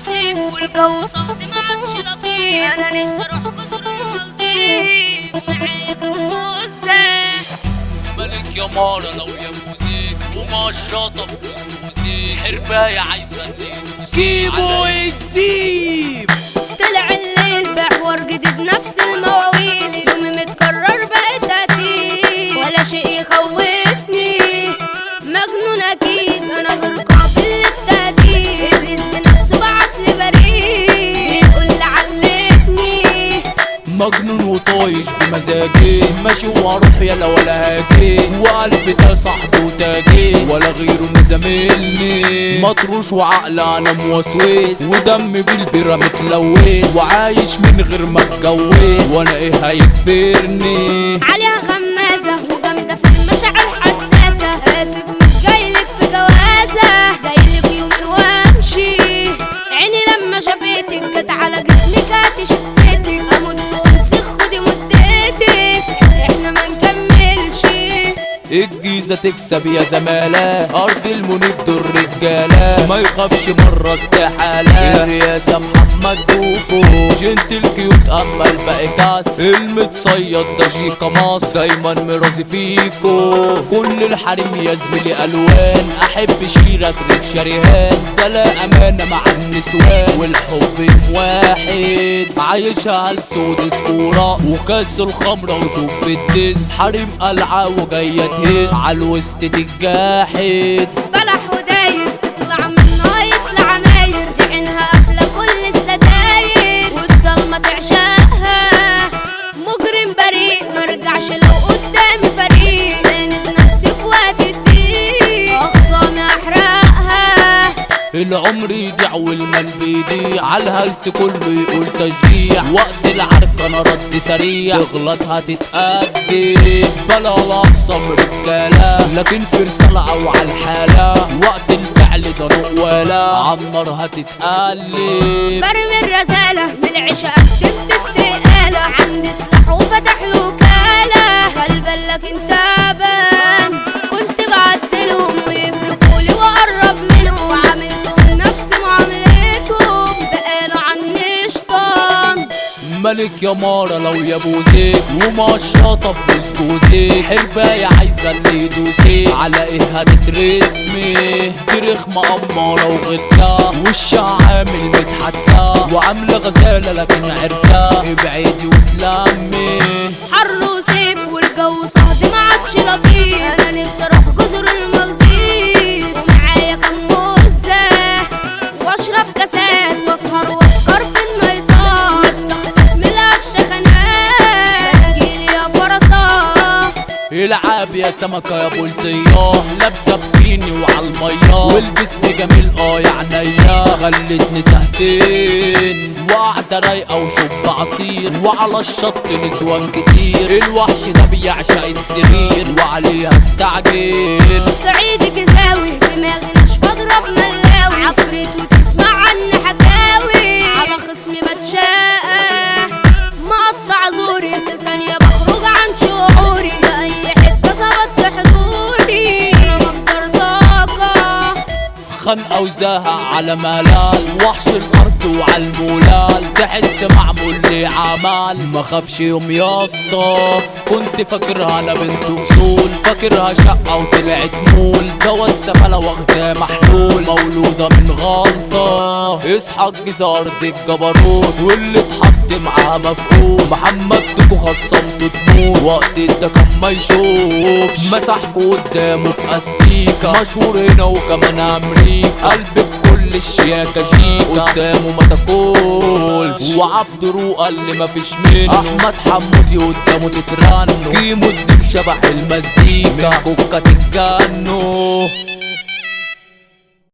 صيف والجو صهد ما عادش لطيف انا نفسي اروح جزر المالديف معايا كام موزة ملك يا مارا لو يا موزيك ومشاطة فلوس موزيك حرباية عايزة اللي سيبو الديب طلع الليل بحور جديد نفس المواويل يومي متكرر بقيت قتيل ولا شيء يخوفني مجنون اكيد انا غير قابل للتهديد ابليس بنفسه بعتلي بريد بيقول لي علمني مجنون وطايش بمزاجي ماشي واروح يلا ولا هاجي وقلبي ده صاحبي وتاجي ولا غيره مزاملني مطروش وعقل انا موسوس ودمي بالبيرة متلوث وعايش من غير ما اتجوز وانا ايه هيكبرني عليها غمازة وجامدة في المشاعر حساسة آسف مش جايلك في جوازة جايلك يومين وامشي عيني لما شافتك جت على جسمك هتشفتك اموت وانسخ خدي مدتك احنا ما نكملش الجيزة تكسب يا زمالة أرض المنيب دول رجالة ما يخافش مرة استحالة الرئاسة محمد دوكو جنت الكيوت أما الباقي كاس المتصيد ده جيكا ماس دايما مرازي فيكو كل الحريم يا زميلي ألوان أحب شيرة ريف شريهان ده لا أمانة مع النسوان والحب يوم واحد عايشها هلسود سكورة وكاس الخمرة وجوب الدس حريم قلعة وجاية تهز عالوسط تتجاحد طلع وداير تطلع منه يطلع ماير دي عينها قافلة كل الستاير والضلمة تعشقها مجرم بريء مرجعش لو قدامي فريق ساند نفسي في وقت الضيق أخصامي أحرقها العمر يضيع والمال بيضيع عالهلس كله يقول تشجيع وقت العركة انا رد سريع تغلط هتتأدب بلا اقسم رجالة لكن في رسالة او عالحالة وقت الفعل ده نقوالة عالنار هتتقلب برمي الرسالة من العشاء كتبت استقالة عندي سلاح وفتح له وكالة غلبان لكن تعبان كنت بعدلهم ويبرفولي وأقرب منهم وعاملتهم نفس معاملتهم بقالوا عني شطان ملك يا مارا لو يا بوزيك ومشاطة فلوس جوزيك حرباية عايزة اللي يدوسيك على ايه هتترسمي تاريخ مقمرة وغلسة وشها عامل متحدسة وعاملة غزالة لكن عرسة ابعدي وتلمي حر وصيف والجو صهد ما عادش لطيف انا نفسي اروح جزر المالديف ومعايا كام موزة واشرب كاسات واسهر واسكر في النيطان نفسي اخلص من القفشة خناق تجيلي يا فرصة العب يا سمكة يا بلطية لابسة بكيني وعالمية والجسم جميل اه يا عينيا خلتني سهتين وقعدة رايقة وشب عصير وعلى الشط نسوان كتير الوحش ده بيعشق السرير وعليها استعجل صعيدي كزاوي دماغي ناشفة اضرب ملاوي عفريت وتسمع عني حكاوي على خصمي بتشاقى مقطع زوري في ثانية بخرج عن شعوري في أي حتة ظبطت حضوري أنا مصدر طاقة خنقة وزهق على ملال وحش الارض وعلى المولال تحس معمول لي عمال ما خافش يوم يا اسطى كنت فاكرها انا بنت اصول فاكرها شقة وطلعت مول جوا السفلة واخدة محلول مولودة من غلطة اصحى الجيزة ارض الجبروت واللي اتحط معاها مفقود محمد تكو خصمته تموت وقت ده كان ما يشوفش مسحكوا قدامه باستيكا مشهور هنا وكمان امريكا قلب بكل الشياكة جيكا قدامه ما تاكلش وعبد روقة اللي ما فيش منه احمد حمودي قدامه تترنه كيمو الدب شبح المزيكا من كوكا تتجنوا